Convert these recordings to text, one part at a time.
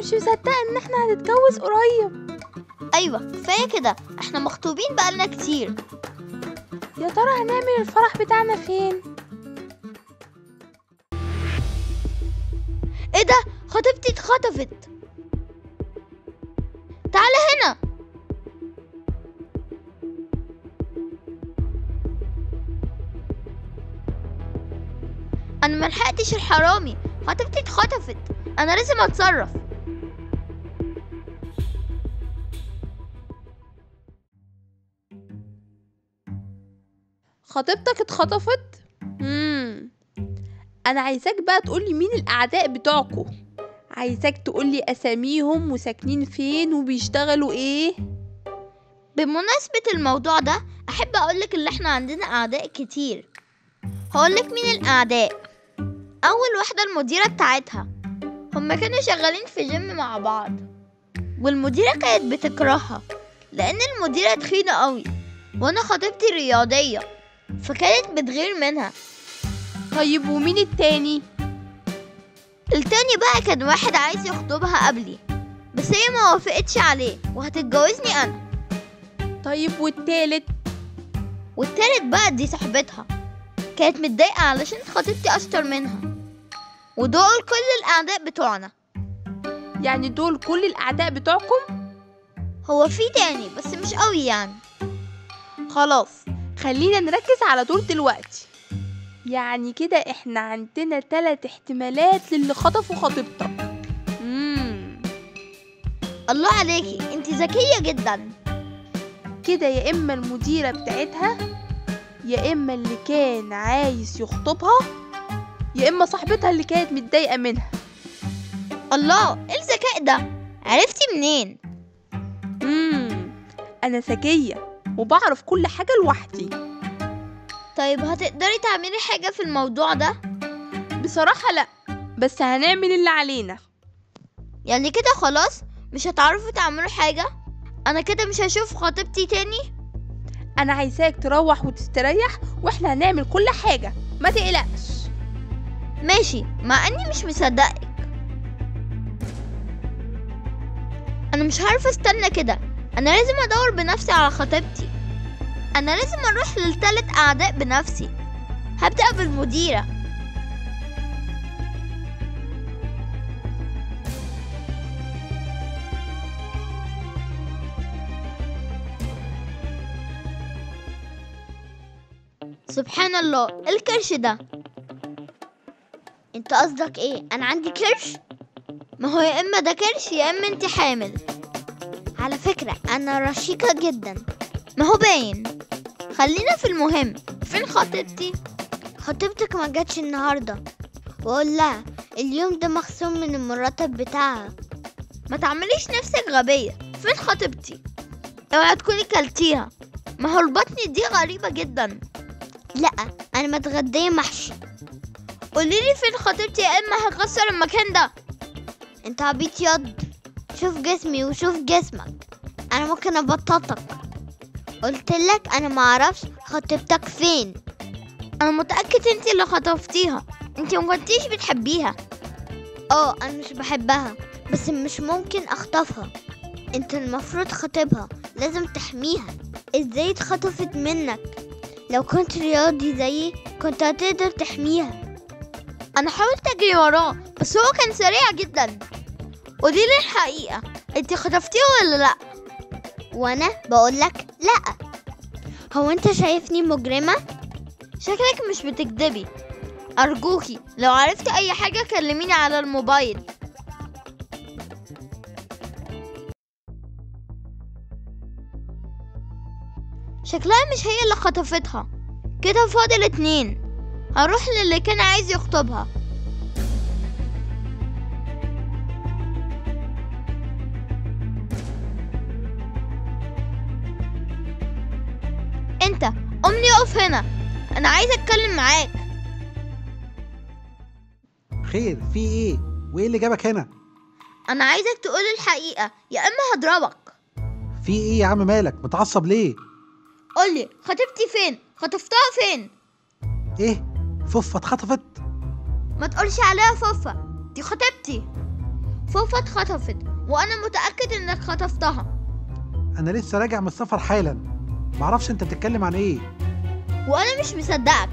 مش مصدقة ان احنا هنتجوز قريب ايوه كفايه كده احنا مخطوبين بقالنا كتير يا ترى هنعمل الفرح بتاعنا فين ايه ده خطيبتي اتخطفت تعالى هنا انا ملحقتش الحرامي خطيبتي اتخطفت انا لازم اتصرف خطيبتك اتخطفت امم انا عايزاك بقى تقولي مين الاعداء بتوعكو عايزاك تقولي اساميهم وساكنين فين وبيشتغلوا ايه بمناسبة الموضوع ده أحب أقولك إن إحنا عندنا أعداء كتير هقولك مين الأعداء أول واحدة المديرة بتاعتها هما كانوا شغالين في جيم مع بعض والمديرة كانت بتكرهها لأن المديرة تخينة قوي وأنا خطيبتي رياضية فكانت بتغير منها طيب ومين التاني التاني بقى كان واحد عايز يخطبها قبلي بس هي ما وافقتش عليه وهتتجوزني أنا طيب والتالت والتالت بقى دي صاحبتها كانت متضايقة علشان خطيبتي أشطر منها ودول كل الأعداء بتوعنا يعني دول كل الاعداء بتوعكم هو في تاني بس مش قوي يعني خلاص خلينا نركز على دول دلوقتي يعني كده احنا عندنا تلات احتمالات للي خطفوا خطيبتك امم الله عليكي انت ذكية جدا كده يا اما المديرة بتاعتها يا اما اللي كان عايز يخطبها يا اما صاحبتها اللي كانت متضايقة منها الله ايه الذكاء ده عرفتي منين امم انا ذكية وبعرف كل حاجة لوحدي طيب هتقدري تعملي حاجة في الموضوع ده بصراحة لا بس هنعمل اللي علينا يعني كده خلاص مش هتعرفوا تعملوا حاجة انا كده مش هشوف خطيبتي تاني انا عايزاك تروح وتستريح واحنا هنعمل كل حاجة ما تقلقش ماشي مع اني مش مصدقك انا مش عارفه استنى كده انا لازم ادور بنفسي على خطيبتي انا لازم اروح للتلات اعداء بنفسي هبدأ بالمديرة سبحان الله إيه الكرش ده انت قصدك ايه انا عندي كرش ما هو يا اما ده كرش يا اما انت حامل على فكرة انا رشيقة جدا ما هو باين خلينا في المهم فين خطيبتي خطيبتك ما جاتش النهاردة واقول لها اليوم ده مخصوم من المرتب بتاعها ما تعمليش نفسك غبية فين خطيبتي اوعى تكوني كلتيها ما هو البطن دي غريبة جدا لا انا متغدية محشي قوليلي فين خطيبتي يا اما هكسر المكان ده انت عبيط ياض شوف جسمي وشوف جسمك انا ممكن ابططك قلت لك انا ما اعرفش خطيبتك فين انا متاكد انت اللي خطفتيها انت ما كنتيش بتحبيها اه انا مش بحبها بس مش ممكن اخطفها انت المفروض خطيبها لازم تحميها ازاي اتخطفت منك لو كنت رياضي زيي كنت هتقدر تحميها انا حاولت اجري وراه بس هو كان سريع جدا قوليلي الحقيقة انت خطفتيه ولا لا وانا بقولك لا هو انت شايفني مجرمة شكلك مش بتكدبي ارجوكي لو عرفتي اي حاجة كلميني على الموبايل شكلها مش هي اللي خطفتها كده فاضل اتنين هروح للي كان عايز يخطبها انت امني اقف هنا انا عايز اتكلم معاك خير في ايه وايه اللي جابك هنا انا عايزك تقول الحقيقة يا اما هضربك في ايه يا عم مالك متعصب ليه قولي خطيبتي فين خطفتها فين ايه فوفة اتخطفت ما تقولش عليها فوفة دي خطيبتي فوفا اتخطفت وانا متأكد انك خطفتها انا لسه راجع من السفر حالا معرفش انت بتتكلم عن ايه وانا مش مصدقك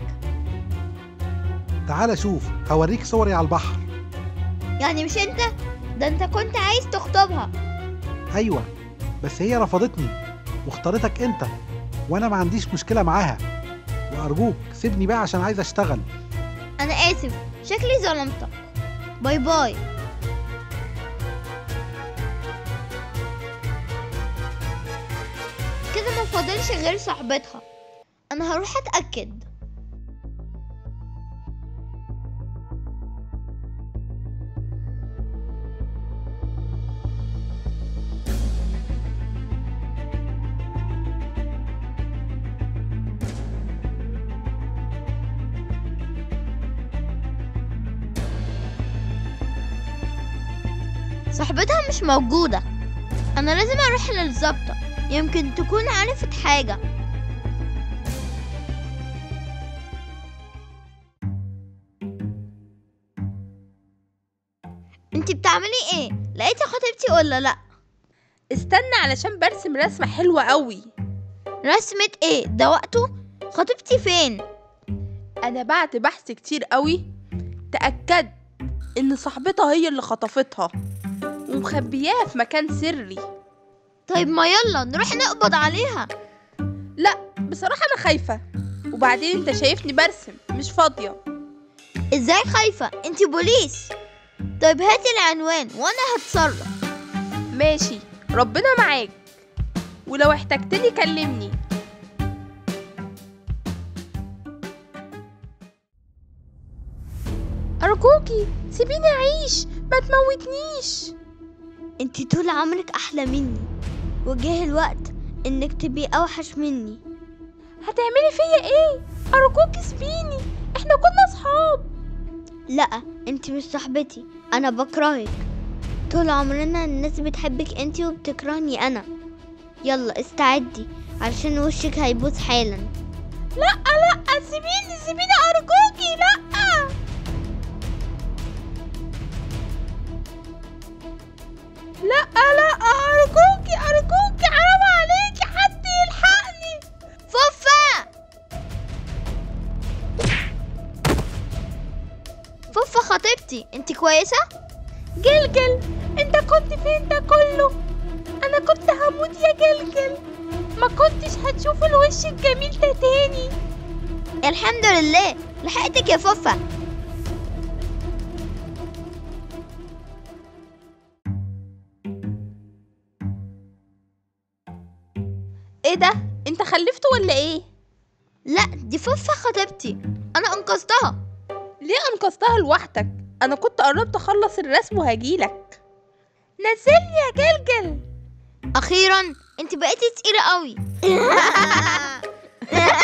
تعال شوف هوريك صوري على البحر يعني مش انت ده انت كنت عايز تخطبها ايوه بس هي رفضتني واختارتك انت وانا ما عنديش مشكله معاها وارجوك سيبني بقى عشان عايز اشتغل انا اسف شكلي ظلمتك باي باي كده ما فاضلش غير صاحبتها انا هروح اتاكد صاحبتها مش موجودة أنا لازم أروح للظابطة يمكن تكون عرفت حاجة انتي بتعملي ايه؟ لقيتي خطيبتي ولا لأ؟ استنى علشان برسم رسمة حلوة قوي رسمة ايه؟ ده وقته؟ خطيبتي فين؟ انا بعد بحث كتير قوي تأكدت ان صاحبتها هي اللي خطفتها ومخبياها في مكان سري طيب ما يلا نروح نقبض عليها لا بصراحة انا خايفة وبعدين انت شايفني برسم مش فاضية ازاي خايفة؟ انتي بوليس طيب هاتي العنوان وانا هتصرف ماشي ربنا معاك ولو احتجتني كلمني أرجوكي سيبيني أعيش ما تموتنيش انتي طول عمرك احلى مني وجه الوقت انك تبقي اوحش مني هتعملي فيا ايه أرجوكي سيبيني احنا كنا صحاب لا انتي مش صاحبتي انا بكرهك طول عمرنا الناس بتحبك انتي وبتكرهني انا يلا استعدي علشان وشك هيبوظ حالا لا لا سيبيني سيبيني أرجوكي لا لا لا أرجوكي أرجوكي حرام عليكي حد يلحقني فوفا فوفا خطيبتي انتي كويسة؟ جلجل انت كنت فين ده كله انا كنت هموت يا جلجل ما كنتش هتشوف الوش الجميل ده تاني الحمد لله لحقتك يا فوفا ايه ده انت خلفت ولا ايه لا دي فوفا خطيبتي انا انقذتها ليه انقذتها لوحدك انا كنت قربت اخلص الرسم وهجيلك نزلني يا جلجل اخيرا انت بقيتي تقيلة قوي